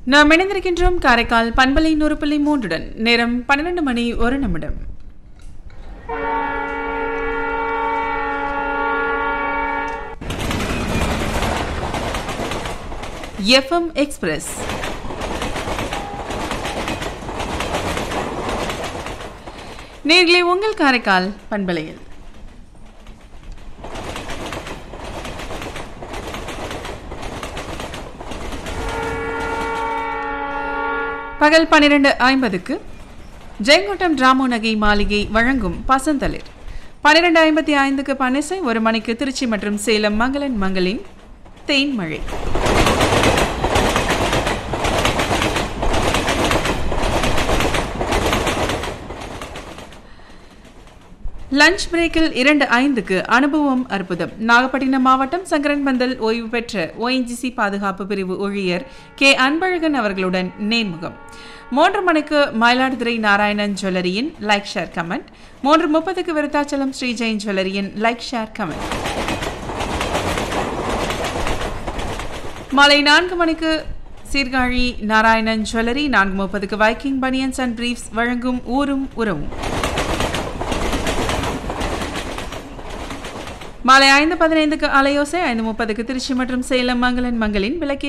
நாம் இணைந்திருக்கின்றோம் காரைக்கால் பண்பலை நூறு புள்ளி மூன்றுடன் நேரம் பன்னிரண்டு மணி ஒரு நிமிடம் எஃப்எம் எக்ஸ்பிரஸ் நேர்களே உங்கள் காரைக்கால் பண்பலையில் பகல் பன்னிரண்டு ஐம்பதுக்கு ஜெயங்கோட்டம் டிராமோ நகை மாளிகை வழங்கும் பசந்தளிர் பன்னிரண்டு ஐம்பத்தி ஐந்துக்கு பனிசை ஒரு மணிக்கு திருச்சி மற்றும் சேலம் மங்களன் மங்களின் தேன்மழை லஞ்ச் பிரேக்கில் இரண்டு ஐந்துக்கு அனுபவம் அற்புதம் நாகப்பட்டினம் மாவட்டம் சங்கரன்பந்தல் ஓய்வு பெற்ற ஓஎன்ஜிசி பாதுகாப்பு பிரிவு ஊழியர் கே அன்பழகன் அவர்களுடன் நேர்முகம் மூன்று மணிக்கு மயிலாடுதுறை நாராயணன் ஜுவல்லரியின் லைக் ஷேர் கமெண்ட் மூன்று முப்பதுக்கு விருத்தாச்சலம் ஸ்ரீ ஜெயின் ஜுவல்லரியின் லைக் ஷேர் கமெண்ட் மாலை நான்கு மணிக்கு சீர்காழி நாராயணன் ஜுவல்லரி நான்கு முப்பதுக்கு வைக்கிங் பனியன்ஸ் அண்ட் பிரீஃப்ஸ் வழங்கும் ஊரும் உறவும் மாலை ஐந்து பதினைந்துக்கு அலையோசை ஐந்து முப்பதுக்கு திருச்சி மற்றும் சேலம் மங்களன் மங்களின் விளக்கே